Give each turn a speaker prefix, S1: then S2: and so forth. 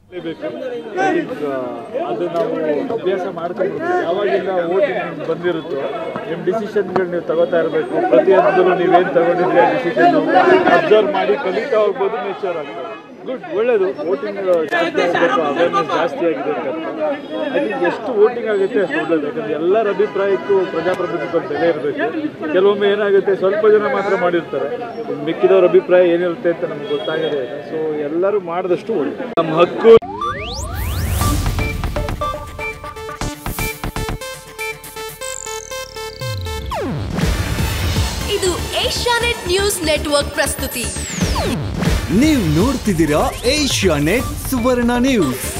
S1: ಬೇಕು I think, ಆ, ಅದು ನಾವು ಅಭ್ಯಾಸ ಮಾಡ್ಕೊಂಡು ಯಾವಾಗಿಂದ ಓಟಿಂಗ್ ಬಂದಿರುತ್ತೋ ನಿಮ್ಮ ಡಿಸಿಷನ್ಗಳು ನೀವು ತಗೋತಾ ಇರಬೇಕು ಪ್ರತಿಯೊಂದರಲ್ಲೂ ನೀವೇನು ತಗೊಂಡಿದ್ರಿ ಆ ಡಿಸಿಷನ್ ಅಬ್ಸರ್ವ್ ಮಾಡಿ ಕಲಿತಾ ಹೋಗ್ಬೋದು ನೇಚರ್ ಆಗ್ತದೆ ಗುಡ್ ಒಳ್ಳೇದು ವೋಟಿಂಗ್ ಅವೇರ್ನೆಸ್ ಜಾಸ್ತಿ ಆಗಿದೆ ಅಂತ ಐ ಥಿಂಕ್ ಎಷ್ಟು ವೋಟಿಂಗ್ ಆಗುತ್ತೆ ಅಷ್ಟು ಒಳ್ಳೇದು ಯಾಕಂದ್ರೆ ಎಲ್ಲರ ಅಭಿಪ್ರಾಯಕ್ಕೂ ಪ್ರಜಾಪ್ರಭುತ್ವದ ಬೆಲೆ ಇರಬೇಕು ಕೆಲವೊಮ್ಮೆ ಏನಾಗುತ್ತೆ ಸ್ವಲ್ಪ ಜನ ಮಾತ್ರ ಮಾಡಿರ್ತಾರೆ ಇನ್ನು ಮಿಕ್ಕಿದವ್ರ ಅಭಿಪ್ರಾಯ ಏನಿರುತ್ತೆ ಅಂತ ನಮ್ಗೆ ಗೊತ್ತಾಗದೇ ಇದೆ ಸೊ ಎಲ್ಲರೂ ಮಾಡಿದಷ್ಟು ಒಳ್ಳೇದು ನಮ್ಮ ಹಕ್ಕು
S2: ಇದು ಏಷ್ಯಾನೆಟ್ ನ್ಯೂಸ್ ನೆಟ್ವರ್ಕ್ ಪ್ರಸ್ತುತಿ
S3: ನೀವು ನೋಡ್ತಿದ್ದೀರಾ ಏಷ್ಯಾ ನೆಟ್ ಸುವರ್ಣ ನ್ಯೂಸ್